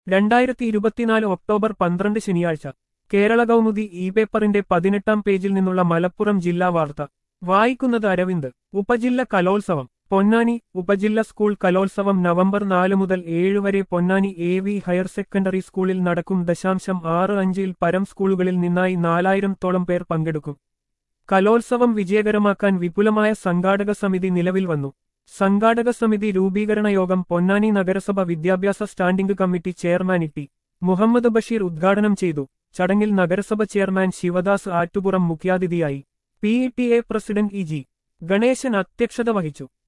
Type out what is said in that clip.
രണ്ടായിരത്തി ഇരുപത്തിനാല് ഒക്ടോബർ പന്ത്രണ്ട് ശനിയാഴ്ച കേരള കൗമുദി ഇ പേപ്പറിന്റെ പതിനെട്ടാം പേജിൽ നിന്നുള്ള മലപ്പുറം ജില്ലാ വാർത്ത വായിക്കുന്നത് അരവിന്ദ് ഉപജില്ല കലോത്സവം പൊന്നാനി ഉപജില്ല സ്കൂൾ കലോത്സവം നവംബർ നാല് മുതൽ ഏഴ് വരെ Ponnani A V higher secondary സ്കൂളിൽ നടക്കും ദശാംശം ആറ് അഞ്ചിൽ പരം സ്കൂളുകളിൽ നിന്നായി നാലായിരത്തോളം പേർ പങ്കെടുക്കും കലോത്സവം വിജയകരമാക്കാൻ വിപുലമായ സംഘാടക സമിതി നിലവിൽ വന്നു സംഘാടക സമിതി രൂപീകരണ യോഗം പൊന്നാനി നഗരസഭ വിദ്യാഭ്യാസ standing committee chairman E T Muhammad Basheer ഉദ്ഘാടനം ചെയ്തു ചടങ്ങിൽ നഗരസഭ ചെയർമാൻ ശിവദാസ് ആറ്റുപുറം മുഖ്യാതിഥിയായി P E T A president E G Ganesan അധ്യക്ഷത വഹിച്ചു